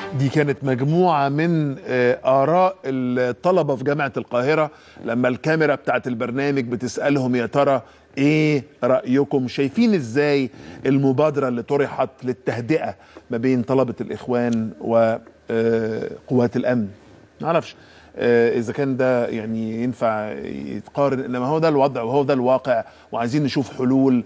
دي كانت مجموعة من آه، آراء الطلبة في جامعة القاهرة لما الكاميرا بتاعت البرنامج بتسألهم يا ترى ايه رأيكم شايفين ازاي المبادرة اللي طرحت للتهدئة ما بين طلبة الإخوان وقوات الأمن معرفش آه، اذا كان ده يعني ينفع يتقارن انما هو ده الوضع وهو ده الواقع وعايزين نشوف حلول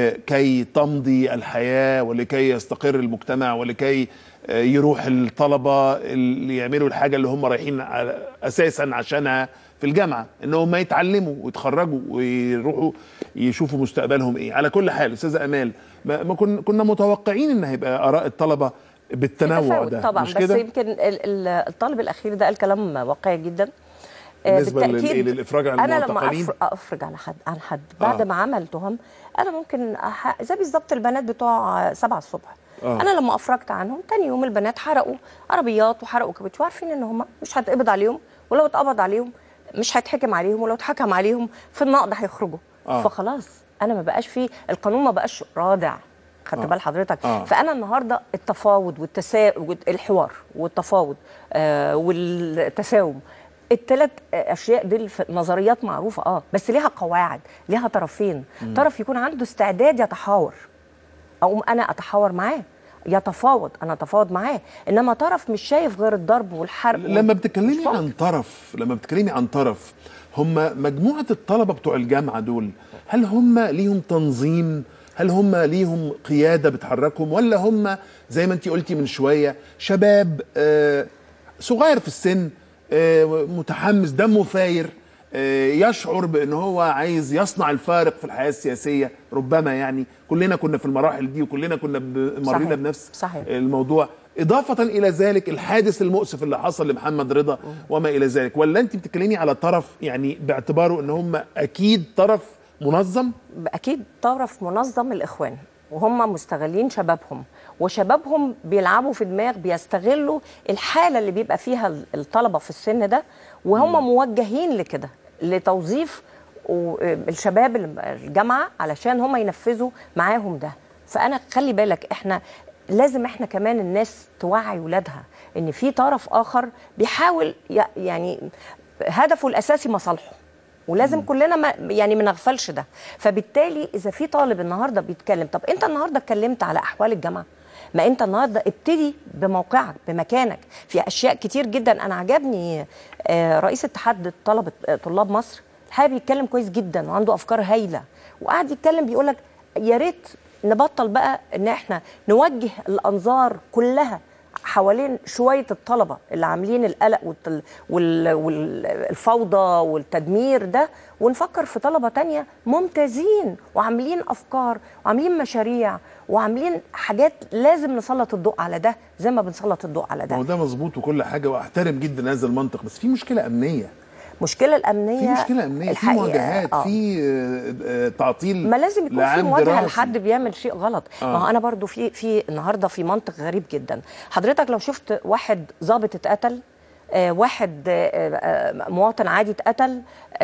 لكي تمضي الحياه ولكي يستقر المجتمع ولكي آه، يروح الطلبه اللي يعملوا الحاجه اللي هم رايحين على- اساسا عشانها في الجامعه انهم ما يتعلموا ويتخرجوا ويروحوا يشوفوا مستقبلهم ايه على كل حال استاذه امال ما ما كن- كنا متوقعين ان هيبقى اراء الطلبه بالتنوع تفاوت ده طبعا مش بس كده يمكن ال- ال- الطالب الاخير ده قال كلام واقعي جدا آه، بالنسبة لل- بالتأكيد للإفراج عن انا لما المعتقلين؟ أفر- افرج على حد عن حد بعد آه. ما عمل تهم انا ممكن أح... زي بالظبط البنات بتوع 7 الصبح آه. انا لما افرجت عنهم تاني يوم البنات حرقوا عربيات وحرقوا كبت وعارفين ان هم مش هتقبض عليهم ولو اتقبض عليهم مش هيتحكم عليهم ولو اتحكم عليهم في النقد هيخرجوا آه. فخلاص انا ما بقاش فيه القانون ما بقاش رادع خدت آه. بال حضرتك آه. فانا النهارده التفاوض والتسا الحوار والتفاوض آه والتساوم الثلاث اشياء دي الف- نظريات معروفه اه بس ليها قواعد ليها طرفين طرف يكون عنده استعداد يتحاور اقوم انا اتحاور معاه يتفاوض انا اتفاوض معاه انما طرف مش شايف غير الضرب والحرب لما مش بتتكلمي ممكن. عن طرف لما بتتكلمي عن طرف هم مجموعة الطلبة بتوع الجامعة دول هل هم ليهم تنظيم هل هم ليهم قيادة بتحركهم ولا هم زي ما انت قلتي من شوية شباب آه، صغير في السن آه، متحمس دمه فاير آه، يشعر بان هو عايز يصنع الفارق في الحياة السياسية ربما يعني كلنا كنا في المراحل دي وكلنا كنا ب- مرينا صحيح. بنفس صحيح. الموضوع إضافة إلى ذلك الحادث المؤسف اللي حصل لمحمد رضا وما إلى ذلك ولا أنت بتتكلمي على طرف يعني باعتباره أن هم أكيد طرف منظم اكيد طرف منظم الاخوان وهم مستغلين شبابهم وشبابهم بيلعبوا في دماغ بيستغلوا الحاله اللي بيبقى فيها الطلبه في السن ده وهم موجهين لكده لتوظيف و- الشباب الجامعه علشان هم ينفذوا معاهم ده فانا خلي بالك احنا لازم احنا كمان الناس توعي ولادها ان في طرف اخر بيحاول ي- يعني هدفه الاساسي مصالحه ولازم كلنا ما يعني ما نغفلش ده فبالتالي اذا في طالب النهارده بيتكلم طب انت النهارده اتكلمت على احوال الجامعه ما انت النهارده ابتدي بموقعك بمكانك في اشياء كتير جدا انا عجبني آه، رئيس اتحاد طلبه آه، طلاب مصر الحقيقه بيتكلم كويس جدا وعنده افكار هايله وقعد يتكلم بيقول لك يا ريت نبطل بقى ان احنا نوجه الانظار كلها حوالين شويه الطلبه اللي عاملين القلق والتل- وال- والفوضى والتدمير ده ونفكر في طلبه تانية ممتازين وعاملين افكار وعاملين مشاريع وعاملين حاجات لازم نسلط الضوء على ده زي ما بنسلط الضوء على ما هو ده ده مظبوط وكل حاجة وأحترم جدا هذا المنطق بس في مشكلة أمنية المشكله الامنيه في مشكلة أمنية في الحقيقة، مواجهات آه. في آه، آه، تعطيل ما لازم يكون في لعام مواجهه دراسي. لحد بيعمل شيء غلط آه. ما هو انا برضو في في النهارده في منطق غريب جدا حضرتك لو شفت واحد ضابط اتقتل آه واحد آه آه مواطن عادي اتقتل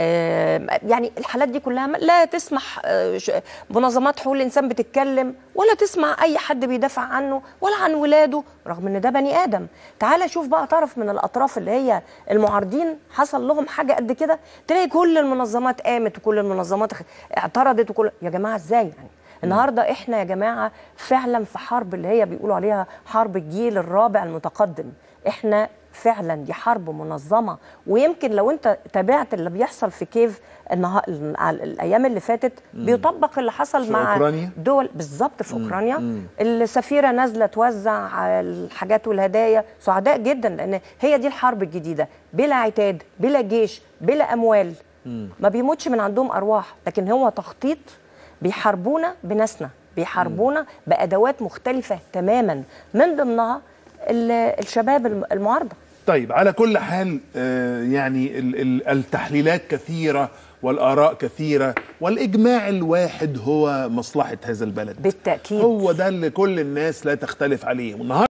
آه يعني الحالات دي كلها ما- لا تسمح آه ش- منظمات حقوق الانسان بتتكلم ولا تسمع اي حد بيدافع عنه ولا عن ولاده رغم ان ده بني ادم تعال شوف بقى طرف من الاطراف اللي هي المعارضين حصل لهم حاجه قد كده تلاقي كل المنظمات قامت وكل المنظمات اخ- اعترضت وكل يا جماعه ازاي يعني النهارده احنا يا جماعه فعلا في حرب اللي هي بيقولوا عليها حرب الجيل الرابع المتقدم احنا فعلا دي حرب منظمه ويمكن لو انت تابعت اللي بيحصل في كيف النها... ال- الايام اللي فاتت بيطبق اللي حصل في مع أوكرانيا؟ دول بالظبط في اوكرانيا السفيره نازله توزع الحاجات والهدايا سعداء جدا لان هي دي الحرب الجديده بلا عتاد بلا جيش بلا اموال ما بيموتش من عندهم ارواح لكن هو تخطيط بيحاربونا بناسنا بيحاربونا بادوات مختلفه تماما من ضمنها ال- الشباب الم- المعارضه طيب على كل حال آه، يعني ال- ال- التحليلات كثيرة والآراء كثيرة والإجماع الواحد هو مصلحة هذا البلد بالتاكيد هو ده اللي كل الناس لا تختلف عليه والنهارده